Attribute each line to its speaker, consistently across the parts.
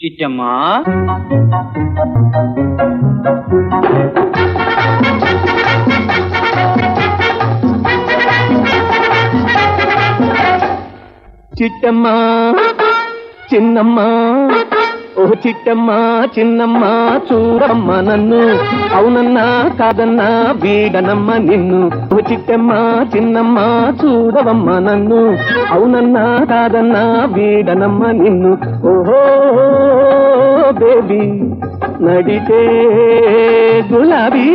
Speaker 1: చిట్టమ్మా
Speaker 2: చిట్టమ్మా చిన్నమ్మా ఓ చిట్టమ్మా చిన్నమ్మా చూడమ్మా నన్ను అవునన్నా కాదన్నా వీడనమ్మ నిన్ను ఓ చిట్టమ్మా చిన్నమ్మా చూడవమ్మా నన్ను అవునన్నా కాదన్నా వీడనమ్మ నిన్ను ఓహో బేబీ నడితే గులాబీ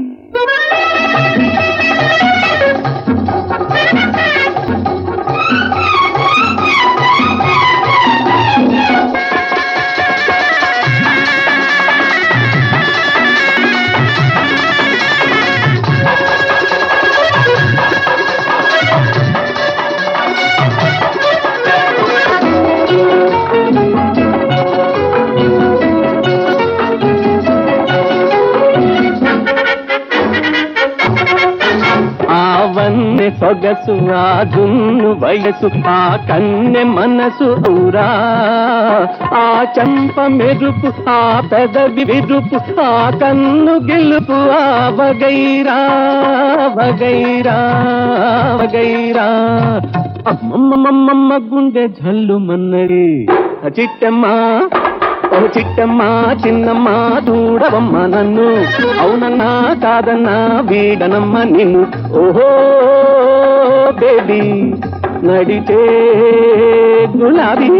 Speaker 2: ఆవన్నె సొగసు ఆ జున్ను వయసు ఆ కన్నె మనసు ఊరా ఆ చంప మెరుపు ఆ పెదవి విరుపు ఆ కన్ను గెలుపు ఆ వగైరా వగైరా వగైరా అమ్మమ్మమ్మమ్మ గుండె జల్లు మన్నది చిట్టమ్మా ఓ చిట్టమ్మా చిన్నమ్మా చూడవమ్మ నన్ను అవునన్నా కాదన్నా వీడనమ్మ నిన్ను ఓహో బేబీ నడితే గులాబీ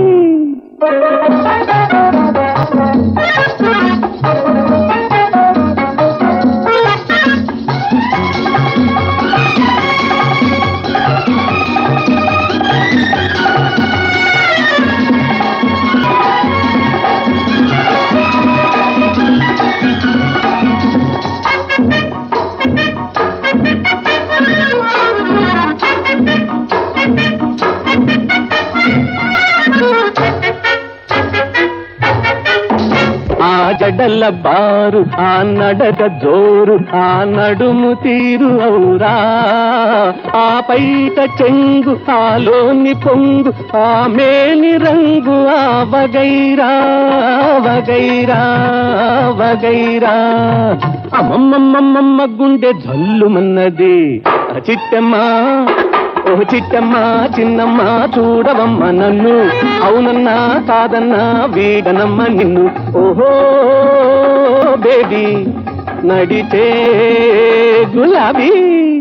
Speaker 2: ఆ జడల బారు ఆ నడక జోరు ఆ నడుము తీరు ఔరా ఆ పైట చెంగు ఆ లోని పొంగు ఆ మేని రంగు ఆ వగైరా వగైరా వగైరా అమ్మమ్మమ్మమ్మ గుండె జల్లుమన్నది ఆ చిట్టమ్మా ఓ చిట్టమ్మా చిన్నమ్మా చూడవమ్మ నన్ను అవునన్నా కాదన్నా వీడనమ్మ నిన్ను ఓహో బేబీ నడితే గులాబీ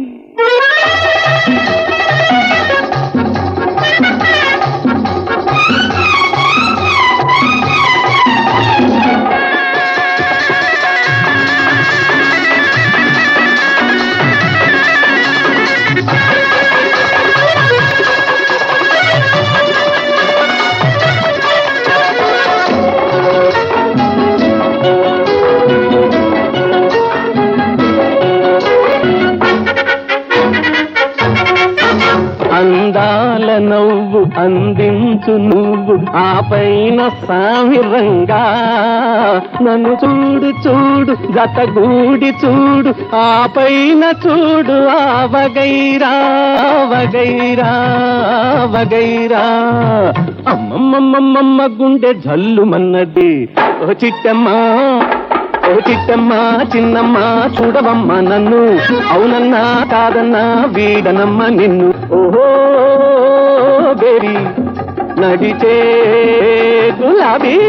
Speaker 2: అందాల నవ్వు అందించు నువ్వు ఆ పైన సామిరంగా నన్ను చూడు చూడు గతగూడి చూడు ఆ పైన చూడు ఆ వగైరా వగైరా వగైరా అమ్మమ్మమ్మమ్మ గుండె జల్లుమన్నది ఓ చిట్టమ్మా ఓ చిట్టమ్మా చిన్నమ్మా చూడవమ్మ నన్ను అవునన్నా కాదన్నా వీడనమ్మ నిన్ను ఓహో బేబీ నడితే గులాబీ